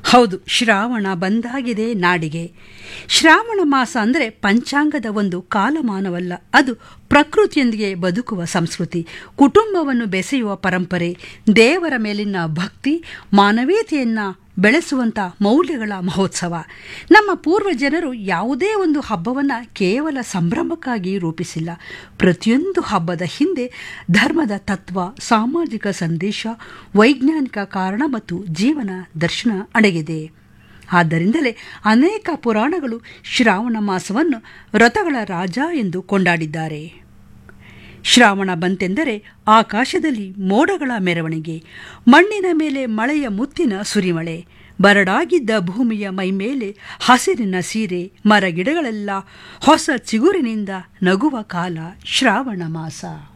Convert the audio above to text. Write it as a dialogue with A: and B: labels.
A: ಹೌದು ಶ್ರಾವಣ ಬಂದಾಗಿದೆ ನಾಡಿಗೆ ಶ್ರಾವಣ ಮಾಸ ಅಂದರೆ ಪಂಚಾಂಗದ ಒಂದು ಕಾಲಮಾನವಲ್ಲ ಅದು ಪ್ರಕೃತಿಯೊಂದಿಗೆ ಬದುಕುವ ಸಂಸ್ಕೃತಿ ಕುಟುಂಬವನ್ನು ಬೆಸೆಯುವ ಪರಂಪರೆ ದೇವರ ಮೇಲಿನ ಭಕ್ತಿ ಮಾನವೀಯತೆಯನ್ನು ಬೆಳೆಸುವಂಥ ಮೌಲ್ಯಗಳ ಮಹೋತ್ಸವ ನಮ್ಮ ಪೂರ್ವಜನರು ಯಾವುದೇ ಒಂದು ಹಬ್ಬವನ್ನು ಕೇವಲ ಸಂಭ್ರಮಕ್ಕಾಗಿ ರೂಪಿಸಿಲ್ಲ ಪ್ರತಿಯೊಂದು ಹಬ್ಬದ ಹಿಂದೆ ಧರ್ಮದ ತತ್ವ ಸಾಮಾಜಿಕ ಸಂದೇಶ ವೈಜ್ಞಾನಿಕ ಕಾರಣ ಮತ್ತು ಜೀವನ ದರ್ಶನ ಅಡಗಿದೆ ಆದ್ದರಿಂದಲೇ ಅನೇಕ ಪುರಾಣಗಳು ಶ್ರಾವಣ ಮಾಸವನ್ನು ವ್ರತಗಳ ರಾಜ ಎಂದು ಕೊಂಡಾಡಿದ್ದಾರೆ ಶ್ರಾವಣ ಬಂತೆಂದರೆ ಆಕಾಶದಲ್ಲಿ ಮೋಡಗಳ ಮೆರವಣಿಗೆ ಮಣ್ಣಿನ ಮೇಲೆ ಮಳೆಯ ಮುತ್ತಿನ ಸುರಿಮಳೆ ಬರಡಾಗಿದ್ದ ಭೂಮಿಯ ಮೈಮೇಲೆ ಹಸಿರಿನ ಸೀರೆ ಮರಗಿಡಗಳೆಲ್ಲ ಹೊಸ ಚಿಗುರಿನಿಂದ ನಗುವ ಕಾಲ ಶ್ರಾವಣ ಮಾಸ